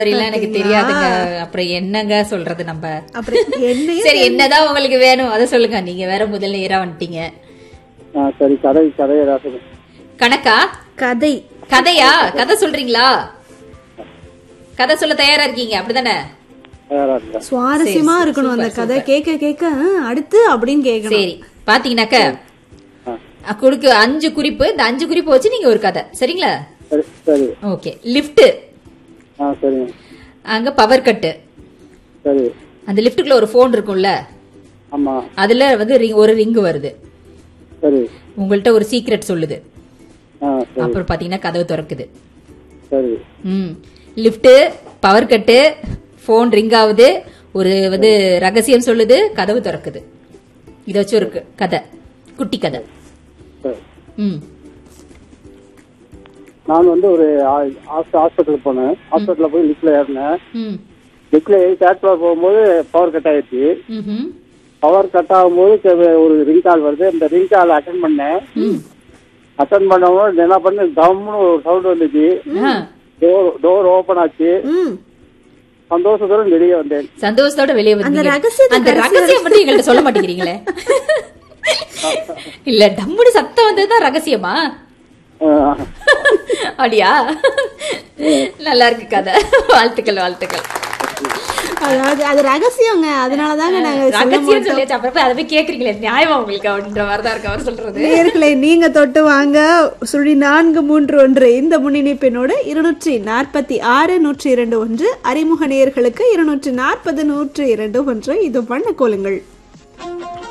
சரிலாம் எனக்கு தெரியாதுங்க அப்புறம் என்னங்க சொல்றது நம்ம அப்புறம் என்னையும் சரி என்னதான் உங்களுக்கு வேணும் அதை சொல்லுங்க நீங்க வேற முதல்ல நேரா வந்துட்டீங்க ஆ சரி கதை கதை ஏதாவது சொல்லுங்க. கணக்கா கதை கதையா கதை சொல்றீங்களா கதை சொல்ல தயாரா இருக்கீங்க அப்படிதானே தயாரா இருக்கா சுவாரஸ்யமா இருக்கணும் அந்த கதை கேட்க கேட்க ஆ, அடுத்து அப்படின்னு கேட்கணும் சரி பாத்தீங்கன்னாக்க ஆ அ, கொடுக்க அஞ்சு குறிப்பு இந்த அஞ்சு குறிப்பு வச்சு நீங்க ஒரு கதை சரிங்களா சரி சரி ஓகே லிஃப்ட் ஆ சரிங்க அங்க பவர் கட்டு சரி அந்த லிஃப்ட்டுக்குள்ள ஒரு ஃபோன் இருக்கும்ல ஆமா அதுல வந்து ring- ஒரு ரிங் வருது சரி உங்கள்ட்ட ஒரு சீக்ரெட் சொல்லுது ஆ சரி அப்புறம் பாத்தீங்கன்னா கதவு திறக்குது சரி ம் lift power cut phone ring ஆகுது ஒரு வந்து ரகசியம் சொல்லுது கதவு திறக்குது இத வச்சு ஒரு க- கதை குட்டி கதை சரி ம் நான் வந்து ஒரு ஹாஸ்பிட்டலுக்கு போனேன் ஹாஸ்பிட்டல்ல போய் லிஃப்ட்ல ஏறினேன் ம் லிஃப்ட்ல ஏறி தேர்ட் ஃப்ளோர் போகும்போது பவர் கட் ஆயிடுச்சு ம்ஹும். பவர் கட் ஆகும்போது கே- ஒரு ரிங் கால் வருது இந்த ரிங் கால் அட்டன் பண்ணேன் அட்டன் பண்ணும்போது என்ன பண்ண தம்னு ஒரு சவுண்ட் வந்துச்சு ஆ, டோர் டோர் ஓபன் ஆச்சு ம் சந்தோஷத்தோட வெளியே வந்தேன் சந்தோஷத்தோட வெளியே வந்தீங்க ரகசியத்தை அந்த ரகசியம் மட்டும் எங்கள்ட்ட சொல்ல மாட்டேங்கிறீங்களே இல்ல டம்முடு சத்தம் வந்ததுதான் ரகசியமா ஆஹ் அப்படியா நல்லா இருக்கு கதை வாழ்த்துக்கள் வாழ்த்துக்கள் அதாவது அது ரகசியங்க அதனாலதாங்க நாங்க சொல்ல ரகசியம் சொல்லியாச்சு அப்புறம் போய் அதை போய் கேக்குறீங்களே நியாயமா உங்களுக்கு அப்படின்ற மாதிரி தான் இருக்கு அவர் சொல்றது நேயர்களே நீங்க தொட்டு வாங்க சுழி நான்கு மூன்று ஒன்று இந்த முன்னிணைப்பினோடு இருநூற்றி நாற்பத்தி ஆறு நூற்றி இரண்டு ஒன்று அறிமுக நேயர்களுக்கு இருநூற்றி நாற்பது நூற்றி இரண்டு ஒன்று இது பண்ண கோலுங்கள்